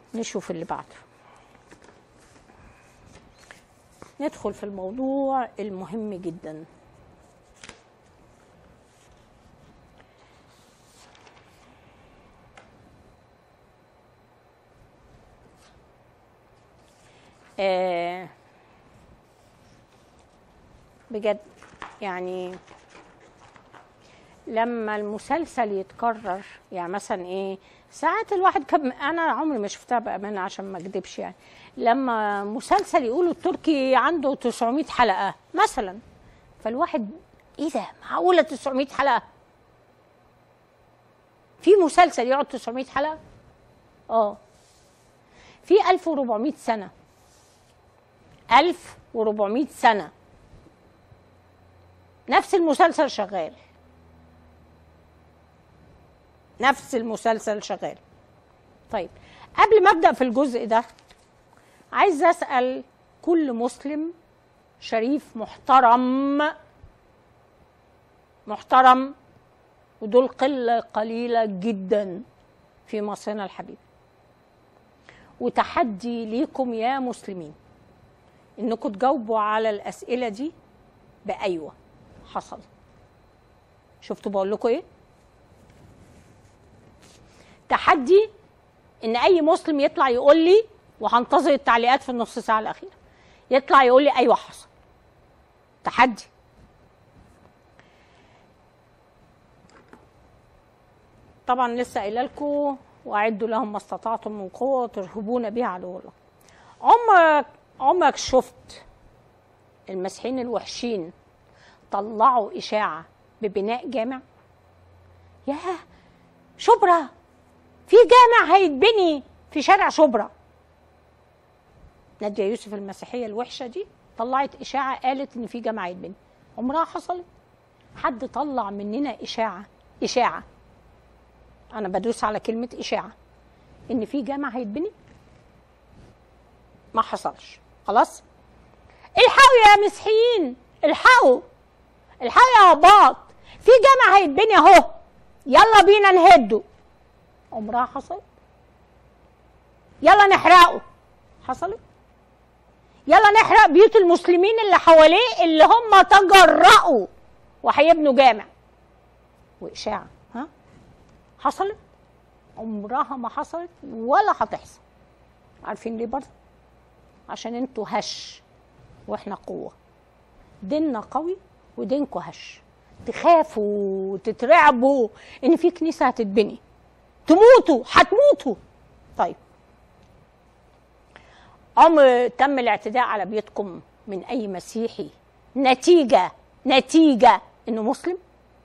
نشوف اللي بعده ندخل في الموضوع المهم جدا آه بجد يعني لما المسلسل يتكرر يعني مثلا ايه ساعات الواحد كم انا عمري ما شفتها بامانه عشان ما اكدبش يعني لما مسلسل يقولوا التركي عنده 900 حلقه مثلا فالواحد ايه ده معقوله 900 حلقه في مسلسل يقعد 900 حلقه اه في 1400 سنه 1400 سنه نفس المسلسل شغال نفس المسلسل شغال طيب قبل ما ابدا في الجزء ده عايز اسال كل مسلم شريف محترم محترم ودول قله قليله جدا في مصرنا الحبيب وتحدي ليكم يا مسلمين انكم تجاوبوا على الاسئله دي بايوه حصل شفتوا بقول لكم ايه تحدي ان اي مسلم يطلع يقول لي وهنتظر التعليقات في النص ساعه الاخيره يطلع يقول لي ايوه حصل تحدي طبعا لسه قايله لكم واعدوا لهم ما استطعتم من قوه ترهبون بها عدو الله عمرك عمرك شفت المسيحيين الوحشين طلعوا اشاعه ببناء جامع ياه شبرا في جامع هيتبني في شارع شبرا ناديه يوسف المسيحيه الوحشه دي طلعت اشاعه قالت ان في جامع هيتبني عمرها حصلت حد طلع مننا اشاعه اشاعه انا بدوس على كلمه اشاعه ان في جامع هيتبني ما حصلش خلاص الحقوا يا مسيحيين الحقوا الحقوا يا اباط في جامع هيتبني اهو يلا بينا نهده عمرها حصلت يلا نحرقه حصلت يلا نحرق بيوت المسلمين اللي حواليه اللي هم تجرأوا وهيبنوا جامع وإشاعة ها حصلت عمرها ما حصلت ولا هتحصل عارفين ليه برضه عشان انتوا هش واحنا قوة ديننا قوي ودينكوا هش تخافوا تترعبوا ان في كنيسة هتتبني تموتوا هتموتوا طيب عمر تم الاعتداء على بيتكم من اي مسيحي نتيجه نتيجه انه مسلم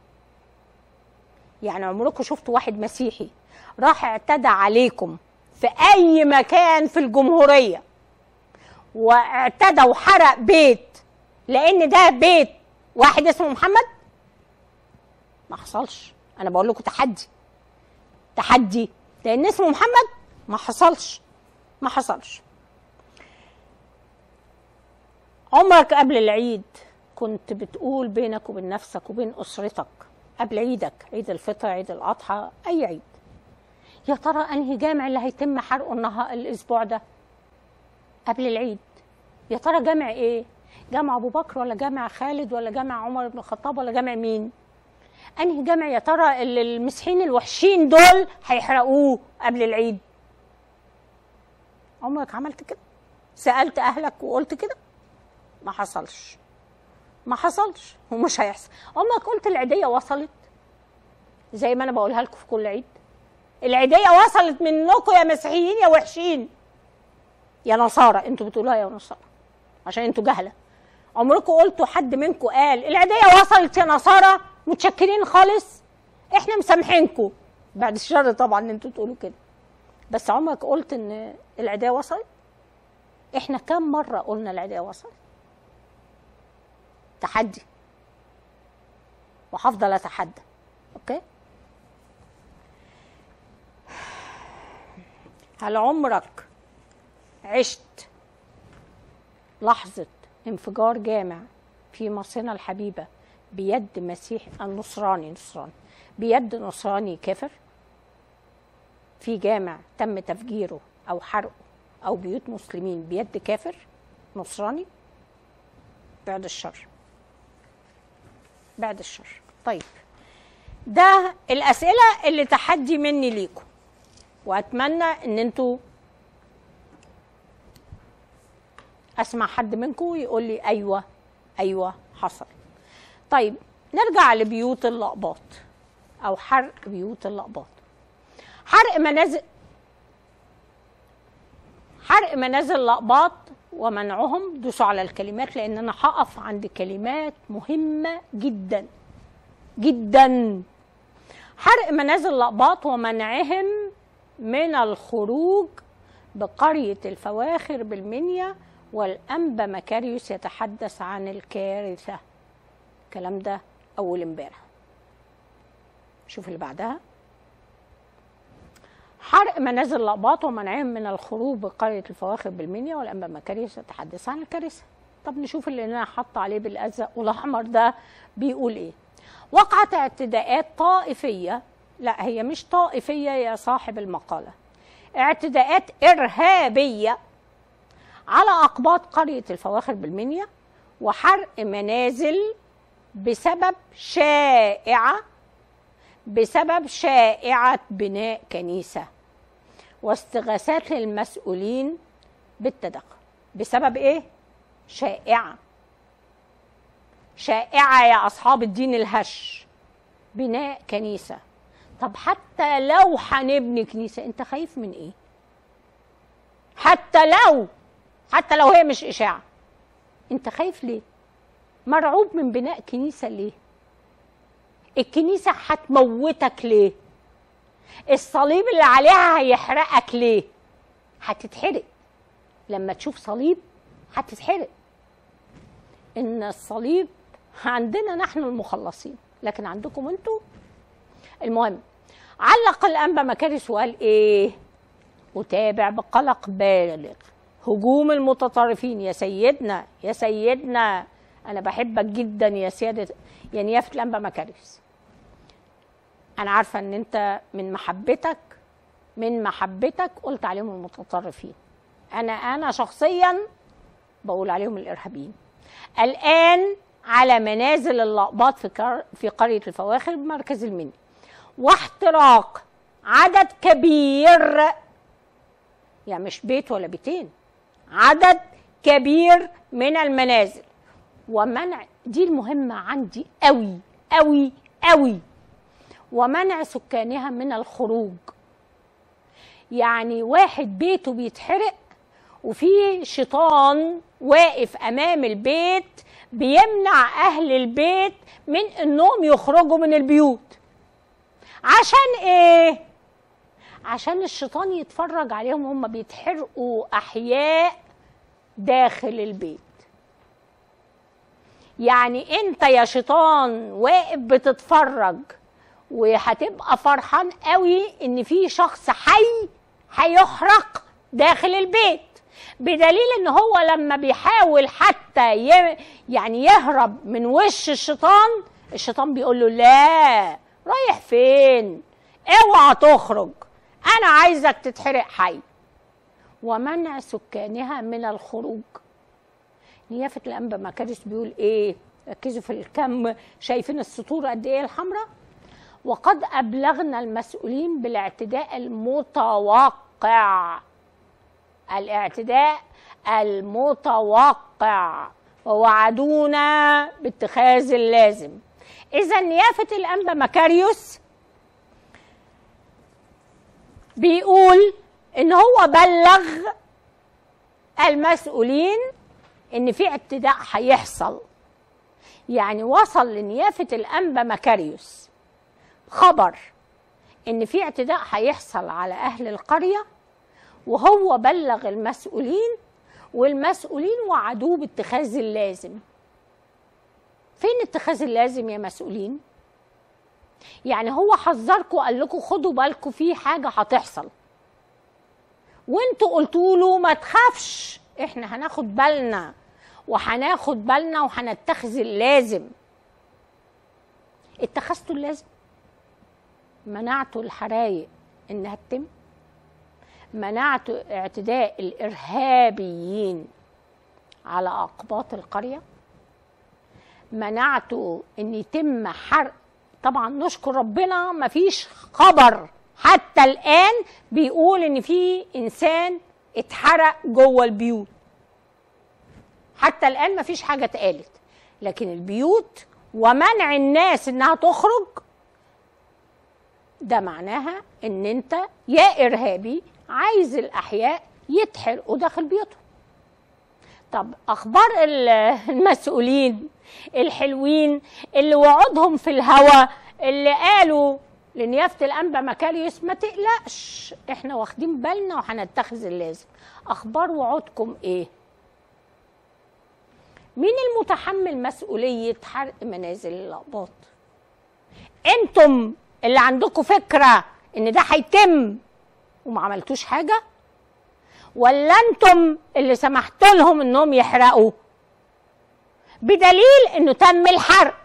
يعني عمركم شفتوا واحد مسيحي راح اعتدى عليكم في اي مكان في الجمهوريه واعتدى وحرق بيت لان ده بيت واحد اسمه محمد ما حصلش انا بقول لكم تحدي تحدي لان اسمه محمد ما حصلش ما حصلش عمرك قبل العيد كنت بتقول بينك وبين نفسك وبين اسرتك قبل عيدك عيد الفطر عيد الاضحى اي عيد يا ترى انهي جامع اللي هيتم حرقه النهار الاسبوع ده قبل العيد يا ترى جامع ايه جامع ابو بكر ولا جامع خالد ولا جامع عمر بن الخطاب ولا جامع مين انهي جامع يا ترى اللي المسيحيين الوحشين دول هيحرقوه قبل العيد عمرك عملت كده سالت اهلك وقلت كده ما حصلش ما حصلش ومش هيحصل عمرك قلت العيديه وصلت زي ما انا بقولها لكم في كل عيد العيديه وصلت منكم يا مسيحيين يا وحشين يا نصارى انتوا بتقولوها يا نصارى عشان انتوا جهله عمركم قلتوا حد منكم قال العيديه وصلت يا نصارى متشكرين خالص احنا مسامحينكم بعد الشر طبعا ان انتوا تقولوا كده بس عمرك قلت ان العيديه وصلت احنا كم مره قلنا العيديه وصلت تحدي وهفضل اتحدى اوكي هل عمرك عشت لحظة انفجار جامع في مصرنا الحبيبة بيد مسيح النصراني نصراني بيد نصراني كافر في جامع تم تفجيره او حرقه او بيوت مسلمين بيد كافر نصراني بعد الشر بعد الشر طيب ده الاسئله اللي تحدي مني ليكم واتمنى ان انتوا اسمع حد منكم يقول لي ايوه ايوه حصل طيب نرجع لبيوت اللقباط او حرق بيوت اللقباط حرق منازل حرق منازل اللقباط ومنعهم دوسوا على الكلمات لان انا هقف عند كلمات مهمه جدا جدا حرق منازل لقباط ومنعهم من الخروج بقرية الفواخر بالمنيا والأنبا مكاريوس يتحدث عن الكارثة الكلام ده أول امبارح شوف اللي بعدها حرق منازل لقباط ومنعهم من الخروج بقرية الفواخر بالمنيا والأنبا مكاريوس يتحدث عن الكارثة طب نشوف اللي انا حاطه عليه بالازرق والاحمر ده بيقول ايه وقعت اعتداءات طائفيه لا هي مش طائفيه يا صاحب المقاله اعتداءات ارهابيه على اقباط قريه الفواخر بالمنيا وحرق منازل بسبب شائعه بسبب شائعه بناء كنيسه واستغاثات للمسؤولين بالتدخل بسبب ايه شائعه شائعه يا اصحاب الدين الهش بناء كنيسه طب حتى لو هنبني كنيسه انت خايف من ايه حتى لو حتى لو هي مش اشاعه انت خايف ليه مرعوب من بناء كنيسه ليه الكنيسه هتموتك ليه الصليب اللي عليها هيحرقك ليه هتتحرق لما تشوف صليب هتتحرق ان الصليب عندنا نحن المخلصين لكن عندكم انتوا المهم علق الانبا مكارس وقال ايه اتابع بقلق بالغ هجوم المتطرفين يا سيدنا يا سيدنا انا بحبك جدا يا سياده يا نيافه الانبا مكارس انا عارفه ان انت من محبتك من محبتك قلت عليهم المتطرفين انا انا شخصيا بقول عليهم الارهابيين الان على منازل اللقباط في كر... في قريه الفواخر بمركز المنيا واحتراق عدد كبير يعني مش بيت ولا بيتين عدد كبير من المنازل ومنع دي المهمة عندي قوي قوي قوي ومنع سكانها من الخروج يعني واحد بيته بيتحرق وفي شيطان واقف امام البيت بيمنع اهل البيت من انهم يخرجوا من البيوت عشان ايه عشان الشيطان يتفرج عليهم هم بيتحرقوا احياء داخل البيت يعني انت يا شيطان واقف بتتفرج وهتبقى فرحان قوي ان في شخص حي هيحرق داخل البيت بدليل ان هو لما بيحاول حتى ي... يعني يهرب من وش الشيطان الشيطان بيقول له لا رايح فين اوعى تخرج انا عايزك تتحرق حي ومنع سكانها من الخروج نيافة الأنبا مكارس بيقول إيه ركزوا في الكم شايفين السطور قد إيه الحمراء وقد أبلغنا المسؤولين بالاعتداء المتوقع الاعتداء المتوقع ووعدونا باتخاذ اللازم إذا نيافة الأنبا مكاريوس بيقول إن هو بلغ المسؤولين إن في اعتداء هيحصل يعني وصل لنيافة الأنبا مكاريوس خبر إن في اعتداء هيحصل على أهل القرية وهو بلغ المسؤولين والمسؤولين وعدوه باتخاذ اللازم فين اتخاذ اللازم يا مسؤولين يعني هو حذركم قال لكم خدوا بالكم في حاجه هتحصل وانتوا قلتوا له ما تخافش احنا هناخد بالنا وهناخد بالنا وهنتخذ اللازم اتخذتوا اللازم منعتوا الحرايق انها تتم منعت اعتداء الارهابيين على اقباط القريه منعت ان يتم حرق طبعا نشكر ربنا مفيش خبر حتى الان بيقول ان في انسان اتحرق جوه البيوت حتى الان مفيش حاجه اتقالت لكن البيوت ومنع الناس انها تخرج ده معناها ان انت يا ارهابي عايز الاحياء يتحرقوا داخل بيوتهم طب اخبار ال- المسؤولين الحلوين اللي وعودهم في الهوا اللي قالوا لنيافه الانبا مكاريوس ما تقلقش احنا واخدين بالنا وهنتخذ اللازم اخبار وعودكم ايه مين المتحمل مسؤوليه حرق منازل الاقباط انتم اللي عندكم فكره ان ده هيتم وما عملتوش حاجه ولا انتم اللي سمحتوا لهم انهم يحرقوا بدليل انه تم الحرق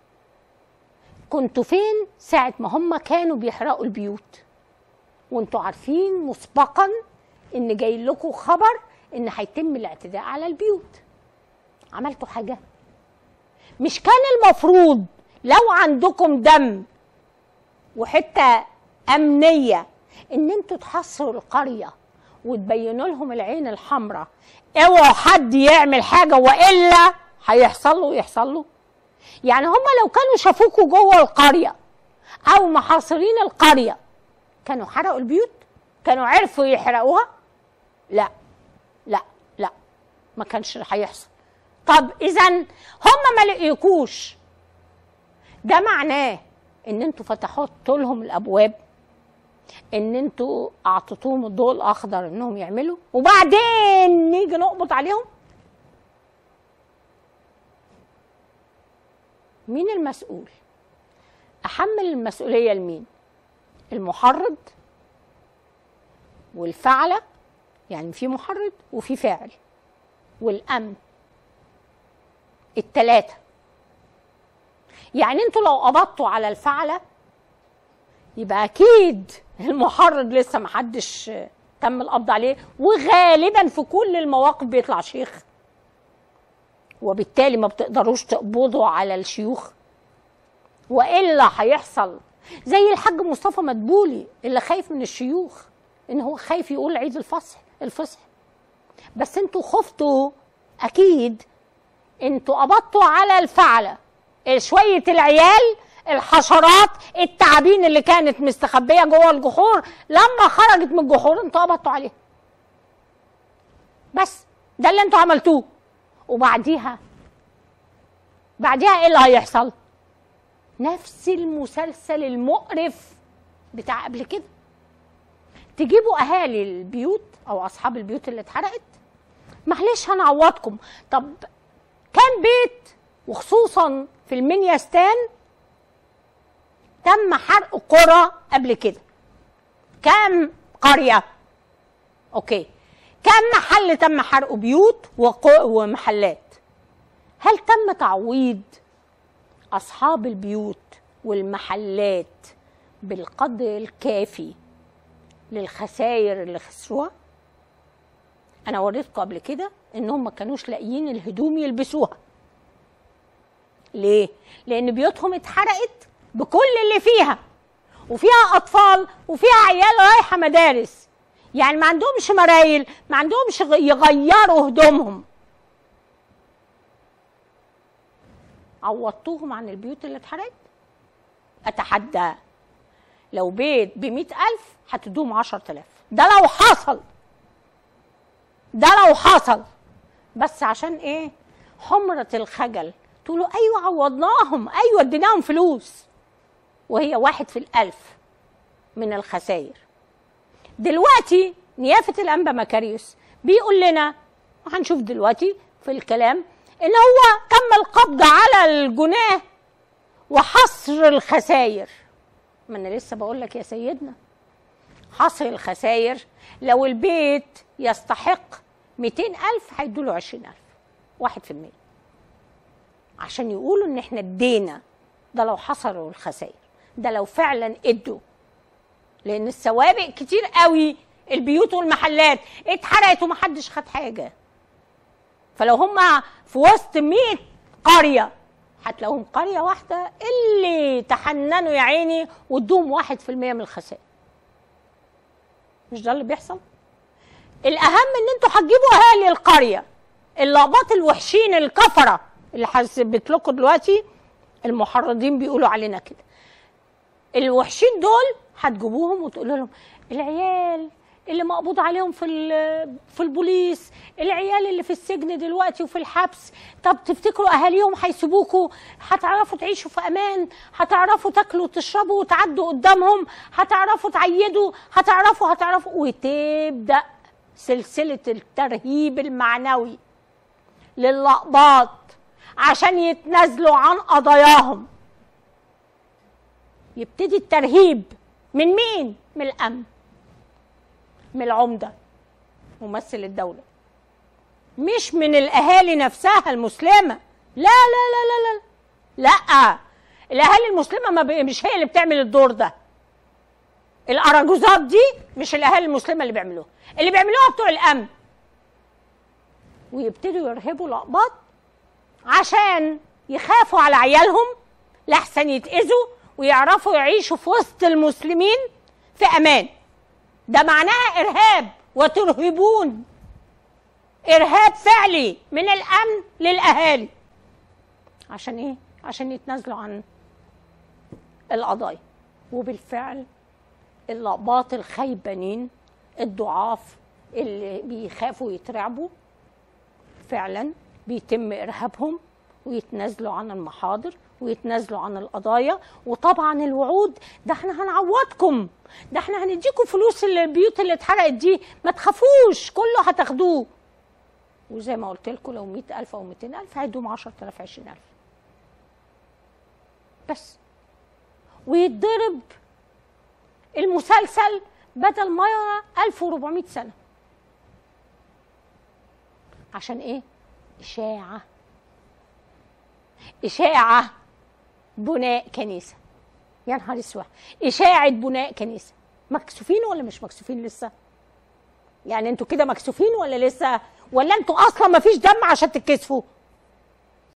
كنتوا فين ساعة ما هم كانوا بيحرقوا البيوت وانتوا عارفين مسبقا ان جاي لكم خبر ان هيتم الاعتداء على البيوت عملتوا حاجة مش كان المفروض لو عندكم دم وحتة أمنية إن أنتوا تحصروا القرية وتبينوا لهم العين الحمراء اوعوا حد يعمل حاجة وإلا هيحصل له ويحصل له يعني هم لو كانوا شافوكوا جوه القرية أو محاصرين القرية كانوا حرقوا البيوت كانوا عرفوا يحرقوها لا لا لا ما كانش هيحصل طب اذا هم ما لقيكوش ده معناه ان انتوا فتحتوا لهم الابواب ان انتوا اعطيتوهم الضوء الاخضر انهم يعملوا وبعدين نيجي نقبض عليهم مين المسؤول احمل المسؤوليه لمين المحرض والفعله يعني في محرض وفي فاعل والامن التلاتة يعني انتوا لو قبضتوا على الفعلة يبقى اكيد المحرض لسه محدش تم القبض عليه وغالبا في كل المواقف بيطلع شيخ وبالتالي ما بتقدروش تقبضوا على الشيوخ والا هيحصل زي الحاج مصطفى مدبولي اللي خايف من الشيوخ ان هو خايف يقول عيد الفصح الفصح بس انتوا خفتوا اكيد انتوا قبضتوا على الفعلة شوية العيال الحشرات التعابين اللي كانت مستخبية جوه الجحور لما خرجت من الجحور انتوا قبضتوا عليها بس ده اللي انتوا عملتوه وبعديها بعديها ايه اللي هيحصل نفس المسلسل المقرف بتاع قبل كده تجيبوا اهالي البيوت او اصحاب البيوت اللي اتحرقت معلش هنعوضكم طب كان بيت وخصوصا في المنياستان تم حرق قرى قبل كده كام قرية اوكي كام محل تم حرق بيوت وق- ومحلات هل تم تعويض اصحاب البيوت والمحلات بالقدر الكافي للخسائر اللي خسروها انا وريتكم قبل كده انهم ما كانوش لاقيين الهدوم يلبسوها ليه لان بيوتهم اتحرقت بكل اللي فيها وفيها اطفال وفيها عيال رايحه مدارس يعني ما عندهمش مرايل ما عندهمش غ- يغيروا هدومهم عوضتوهم عن البيوت اللي اتحرقت اتحدى لو بيت بمئة ألف هتدوهم عشرة آلاف ده لو حصل ده لو حصل بس عشان ايه حمرة الخجل تقولوا ايوه عوضناهم ايوه اديناهم فلوس وهي واحد في الالف من الخسائر دلوقتي نيافة الأنبا مكاريوس بيقول لنا وهنشوف دلوقتي في الكلام ان هو تم القبض على الجناه وحصر الخسائر ما انا لسه بقول لك يا سيدنا حصر الخسائر لو البيت يستحق 200 ألف هيدوا له 20 ألف واحد في المية عشان يقولوا ان احنا ادينا ده لو حصروا الخسائر ده لو فعلا ادوا لان السوابق كتير قوي البيوت والمحلات اتحرقت ومحدش خد حاجه فلو هم في وسط 100 قريه هتلاقوهم قريه واحده اللي تحننوا يا عيني وادوهم واحد في المية من الخسائر مش ده اللي بيحصل الاهم ان انتوا هتجيبوا اهالي القريه اللقبات الوحشين الكفره اللي هثبت لكم دلوقتي المحرضين بيقولوا علينا كده الوحشين دول هتجيبوهم وتقولوا لهم العيال اللي مقبوض عليهم في ال- في البوليس العيال اللي في السجن دلوقتي وفي الحبس طب تفتكروا اهاليهم هيسيبوكوا هتعرفوا تعيشوا في امان هتعرفوا تاكلوا وتشربوا وتعدوا قدامهم هتعرفوا تعيدوا هتعرفوا هتعرفوا وتبدا سلسله الترهيب المعنوي للقباط عشان يتنازلوا عن قضاياهم يبتدي الترهيب من مين؟ من الأمن من العمدة ممثل الدولة مش من الأهالي نفسها المسلمة لا لا لا لا لا لا الأهالي المسلمة ما بي- مش هي اللي بتعمل الدور ده الأراجوزات دي مش الأهالي المسلمة اللي بيعملوها اللي بيعملوها بتوع الأمن ويبتدوا يرهبوا الأقباط عشان يخافوا على عيالهم لحسن يتأذوا ويعرفوا يعيشوا في وسط المسلمين في أمان ده معناها إرهاب وترهبون إرهاب فعلي من الأمن للأهالي عشان إيه؟ عشان يتنازلوا عن القضايا وبالفعل اللقباط الخيبانين الضعاف اللي بيخافوا يترعبوا فعلا بيتم ارهابهم ويتنازلوا عن المحاضر ويتنازلوا عن القضايا وطبعا الوعود ده احنا هنعوضكم ده احنا هنديكم فلوس البيوت اللي اتحرقت دي ما تخافوش كله هتاخدوه وزي ما قلت لكم لو 100000 او 200000 هيدوم 10000 20000 بس ويتضرب المسلسل بدل ما 1400 سنه عشان ايه اشاعه اشاعه بناء كنيسه يا نهار اسود اشاعه بناء كنيسه مكسوفين ولا مش مكسوفين لسه يعني انتوا كده مكسوفين ولا لسه ولا انتوا اصلا ما فيش دم عشان تتكسفوا